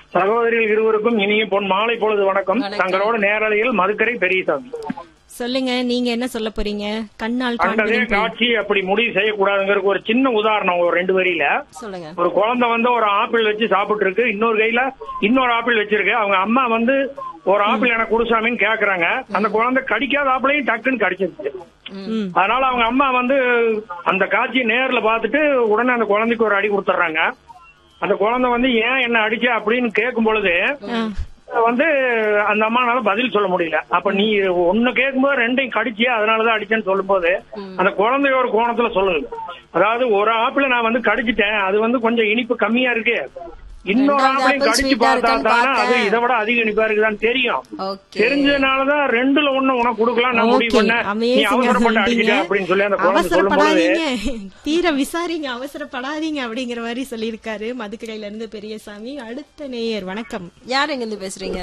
சகோதரிகள் இருவருக்கும் இனிய பொன் மாலை பொழுது வணக்கம் வணக்கம். தங்களோட நேரலையில் மதுக்கரை பெரியசாமி சொல்லுங்க நீங்க என்ன சொல்ல போறீங்க கண்ணால் கண்டதே காண்பதும் பொய். காட்சி அப்படி முடிவு செய்யக்கூடாதுங்கிறதுக்கு ஒரு சின்ன உதாரணம் ஒரு ரெண்டு வரியில சொல்லுங்க ஒரு குழந்தை வந்து ஒரு ஆப்பிள் வச்சு சாப்பிட்டு இருக்கு இன்னொரு கையில இன்னொரு ஆப்பிள் வச்சிருக்கு அவங்க அம்மா வந்து ஒரு ஆப்பிள் எனக்கு குடுசாமின்னு கேக்குறாங்க அந்த குழந்தை கடிக்காத ஆப்பிளையும் டக்குன்னு கடிச்சிருச்சு ம். அதனால அவங்க அம்மா வந்து அந்த காட்சியை நேர்ல பார்த்துட்டு உடனே அந்த குழந்தைக்கு ஒரு அடி கொடுத்துட்றாங்க அந்த குழந்தை வந்து ஏன் என்ன அடிச்ச அப்படின்னு கேட்கும் பொழுது ஆ. வந்து அந்த அம்மானால பதில் சொல்ல முடியல அப்ப நீ ஒண்ணு கேட்கும்போது ரெண்டையும் கடிச்சியா அதனாலதான் அடிச்சேன்னு சொல்லும்போது அந்த குழந்தைய ஒரு கோணத்துல சொல்லுது அதாவது ஒரு ஆப்பிள நான் வந்து கடிச்சிட்டேன் அது வந்து கொஞ்சம் இனிப்பு கம்மியா இருக்கு இன்னொரு ரெண்டாவது ஆப்பிளையும் apple கடிச்சு sweet ஆ பார்த்தா இருக்கான்னு தானே அது பார்த்தேன். இதை விட அதிக இனிப்பா இருக்குதான்னு தெரியும் ஓகே தெரிஞ்சதுனாலதான் ரெண்டுல ஒண்ணு உனக்கு கொடுக்கலாம் நான் முடிவு ஓகே பண்ணேன் நீ அமேசிங்கா அவசரப்பட்டு அடிச்சிட்ட சொல்லிட்டீங்க அப்படின்னு சொல்லி அந்த குழந்தை சொல்லும்போது அவசரப்படாதீங்க தீர விசாரிங்க அவசரப்படாதீங்க அப்படிங்கிற மாதிரி சொல்லியிருக்காரு மதுக்கரையில இருந்து பெரியசாமி அடுத்த நேயர் வணக்கம் யார் எங்க இருந்து பேசுறீங்க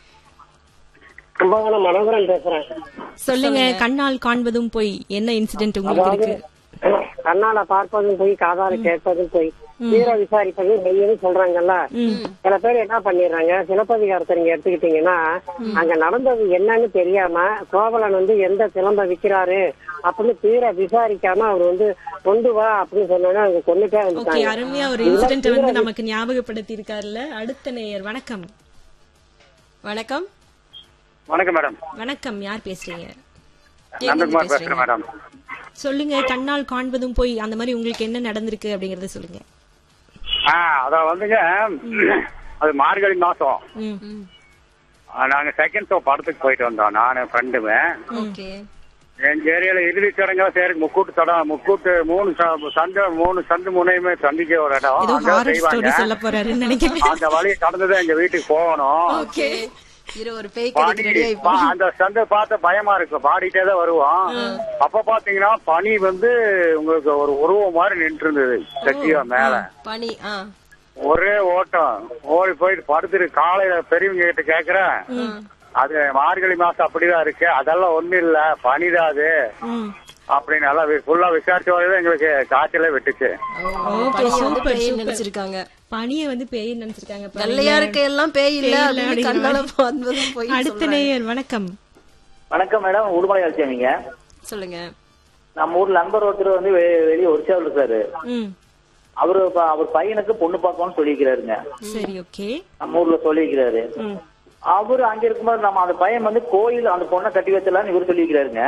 கும்பகோணம் மனோகரன் பேசுறேன் சொல்லுங்க கண்ணால் காண்பதும் பொய் என்ன இன்சிடென்ட் உங்களுக்கு இருக்கு கண்ணால பார்ப்பதும் போய் காதால கேட்பதும் போய் தீர விசாரிப்பது மெய்யன்னு சொல்றாங்கல்ல சில பேர் என்ன பண்ணிடுறாங்க சிலப்பதிகாரத்தை நீங்க எடுத்துக்கிட்டீங்கன்னா அங்க நடந்தது என்னன்னு தெரியாம கோவலன் வந்து எந்த சிலம்ப விக்கிறாரு அப்படின்னு தீர விசாரிக்காம அவர் வந்து கொண்டு வா அப்படின்னு சொன்னோன்னா அவங்க கொண்டுட்டே ஓகே வந்துட்டாங்க அருமையா ஒரு இன்சிடென்ட் வந்து நமக்கு ஞாபகப்படுத்தி இருக்காருல்ல அடுத்த நேயர் வணக்கம் வணக்கம் வணக்கம் மேடம் வணக்கம் யார் பேசுறீங்க எங்க இருந்து நந்தகுமார் பேசுறீங்க பேசுறேன் மேடம் சொல்லுங்க கண்ணால் காண்பதும் பொய் அந்த மாதிரி உங்களுக்கு என்ன நடந்திருக்கு அப்படிங்கறத சொல்லுங்க ஆ அத வந்துங்க அது மார்கழி மாசம் ம். ம். ஆ, நாங்க செகண்ட் ஷோ படத்துக்கு போயிட்டு வந்தோம் நானு ஃப்ரெண்டுமே ஓகே எங்க ஏரியால இறுதி சடங்கா சரி முக்கூட்டு தடம் முக்கூட்டு மூணு ச- சந்து மூணு சந்து முனையுமே சந்திக்க ஒரு இடம் ஏதோ அங்க ஹாரர் ஸ்டோரி செய்வாங்க சொல்ல போறாருன்னு நினைக்கிறேன் அந்த வழியை கடந்துதான் எங்க வீட்டுக்கு போகணும் ஓகே இரு ஒரு பேய் கதைக்கு ரெடி பாடி ஆயிப்போம் பா- அந்த சந்தை பார்த்த பயமா இருக்கு பாடிட்டே தான் வருவோம் அப்ப பாத்தீங்கன்னா பனி வந்து உங்களுக்கு ஒரு உருவம் மாதிரி நின்று இருந்தது சட்டியா மேல பனி ஆ ஒரே ஓட்டம் ஓடி போயிட்டு படுத்துட்டு காலையில பெரியவங்க கிட்ட கேக்குறேன் அது மார்கழி மாசம் அப்படிதான் இருக்கு அதெல்லாம் ஒண்ணு இல்ல பனிதான் அது ம். அப்படின்னு நல்லா ஃபுல்லா விசாரிச்ச வரைக்கும் எங்களுக்கு காய்ச்சலே விட்டுச்சு ஓகே பனியை வந்து சூப்பர் பேய் சூப்பர் நினைச்சிருக்காங்க பனிய வந்து பேய் நினைச்சிருக்காங்க பாருங்க. வெள்ளையா இருக்க எல்லாம் பேய் இல்ல பேய் இல்ல அப்படின்னு அப்படிங்கிற கண்ணால மாதிரி. வந்ததும் போய் அடுத்த நேயர் வணக்கம் வணக்கம் மேடம் உடுமலை அழைச்சீங்க சொல்லுங்க நம்ம ஊர்ல நண்பர் ஒருத்தர் வந்து வெ- வெளியே ஒரிச்சாவில் இருக்காரு ம் அவரு ப- அவர் பையனுக்கு பொண்ணு பார்க்கணும்னு சொல்லியிருக்கிறாருங்க சரி ஓகே நம்ம ஊர்ல சொல்லியிருக்கிறாரு ம் அவரு அங்க இருக்கும்போது நம்ம அந்த பையன் வந்து கோயில் அந்த பொண்ணை கட்டி வச்சலாம்னு இவர் சொல்லியிருக்கிறாருங்க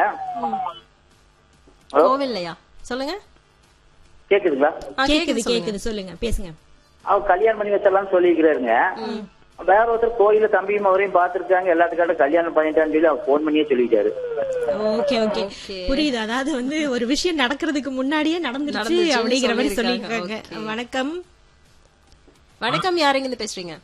கோவில்லையா சொல்லுங்க கேக்குதுங்களா ஆ, கேக்குது சொல்லுங்க. கேக்குது சொல்லுங்க பேசுங்க அவர் கல்யாணம் பண்ணி வச்சிடலாம்னு சொல்லியிருக்கிறாருங்க வேற ஒருத்தர் கோயில தம்பியும் அவரையும் பார்த்திருக்காங்க எல்லாத்துக்காட்டும் கல்யாணம் பண்ணிட்டான்னு சொல்லி அவர் போன் பண்ணியே சொல்லிட்டாரு ஓகே ஓகே Okay. புரியுது அதாவது வந்து ஒரு விஷயம் நடக்கிறதுக்கு முன்னாடியே நடந்துருச்சு நடந்துருச்சுன்னு அப்படிங்கிற மாதிரி சொல்லியிருக்காங்க. சொல்லியிருக்காங்க Okay. வணக்கம் வணக்கம் யாருங்க இருந்து பேசுறீங்க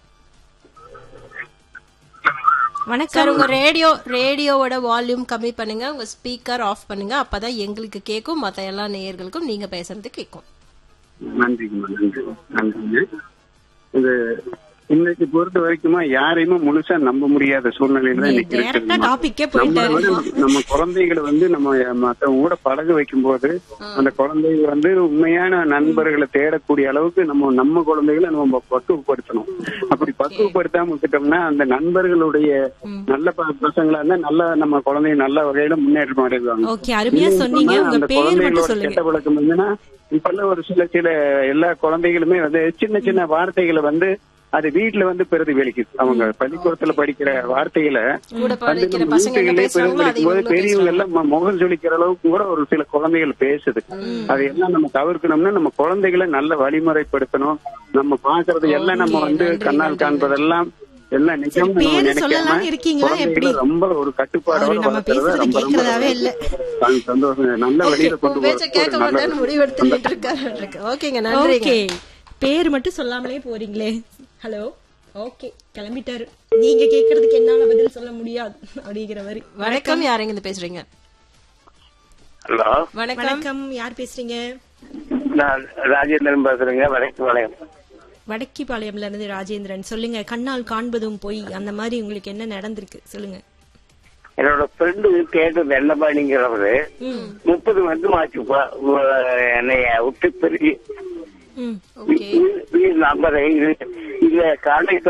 சார் வணக்கம் உங்க ரேடியோ ரேடியோவோட வால்யூம் கம்மி பண்ணுங்க உங்க ஸ்பீக்கர் ஆஃப் பண்ணுங்க அப்பதான் எங்களுக்கு கேட்கும் மத்த எல்லா நேயர்களுக்கும் நீங்க பேசுறது கேட்கும் நன்றிங்கம்மா நன்றி நன்றிங்க இது இன்னைக்கு பொறுத்த வரைக்குமா யாரையுமே முழுசா நம்ப முடியாத சூழ்நிலையில தான் இன்னைக்கு டைரக்டா இருக்குதும்மா. டாபிக்கே நம்ம போயிட்டாரு வந்து நம்ம குழந்தைகளை வந்து நம்ம மத்தவங்க கூட பழக வைக்கும் போது அந்த குழந்தைங்க வந்து உண்மையான நண்பர்களை தேடக்கூடிய அளவுக்கு நம்ம நம்ம குழந்தைகளை நம்ம பக்குவப்படுத்தணும் அப்படி பக்குவப்படுத்தாம விட்டுட்டோம்னா அந்த நண்பர்களுடைய நல்ல ப- பசங்களா இருந்தா நல்ல நம்ம குழந்தைங்க நல்ல வகையில முன்னேற்றம் அடைவாங்க ஓகே அருமையா இல்லைன்னு சொன்னீங்க சொன்னா உங்க அந்த பேர் மட்டும் குழந்தைகளோட சொல்லுங்க கெட்ட பழக்கம் என்னன்னா இப்பெல்லாம் ஒரு சில சில எல்லா குழந்தைகளுமே வந்து சின்ன சின்ன வார்த்தைகளை வந்து அது வீட்டுல வந்து பிரதிபலிக்குது அவங்க பள்ளிக்கூடத்துல படிக்கிற வார்த்தைகளை கூட வந்து படிக்கிற நம்ம பசங்க என்ன வீட்டுகளே பேசுறாங்களோ அதை பிரதிபலிக்கும் போது இவங்களும் பெரியவங்க எல்லாம் ம- முகம் சுளிக்கிற அளவுக்கு கூட ஒரு சில குழந்தைகள் பேசுது அது எல்லாம் நம்ம தவிர்க்கணும்னா நம்ம குழந்தைகளை நல்ல வழிமுறைப்படுத்தணும் நம்ம பாக்குறது எல்லாம் நம்ம வந்து கண்ணால் காண்பதெல்லாம் எல்லாம் நிஜம் பேரு நம்ம நினைக்காம சொல்லலாம்னு இருக்கீங்களா? குழந்தைகளை எப்படி? ரொம்ப ஒரு கட்டுப்பாடோட அவரு நம்ம வளர்க்கறது பேசுறது ரொம்ப ரொம்ப கேட்கறதாவே இல்ல. சந்தோஷம். சந்தோஷம் நல்ல வழியில கொண்டு உன் பேச்ச போறது கேட்க ஒரு நல்ல மாட்டேன்னு முடிவெடுத்து நின்று இருக்காரு ஓகேங்க நன்றிங்க ஓகே பேர் மட்டும் சொல்லாமலே போறீங்களே ஹலோ ஓகே கிளம்பிட்டாரு நீங்க கேக்குறதுக்கு என்னால பதில் சொல்ல முடியாது அப்படிங்கிற மாதிரி வணக்கம் யாருங்க இருந்து பேசுறீங்க ஹலோ வணக்கம் வணக்கம் யார் பேசுறீங்க நான் ராஜேந்திரன் பேசுறேங்க வணக்கம் வணக்கம் வடக்கிபாளையம்ல இருந்து ராஜேந்திரன் சொல்லுங்க கண்ணால் காண்பதும் பொய் அந்த மாதிரி உங்களுக்கு என்ன நடந்திருக்கு சொல்லுங்க என்னோட ஃப்ரெண்டு கேட்டது என்ன பண்ணிங்கிறவரு முப்பது வருஷம் ஆச்சுப்பா என்னைய விட்டு பிரிஞ்சு ம் ஓகே நம்பரை இது இல்ல கான்டாக்ட்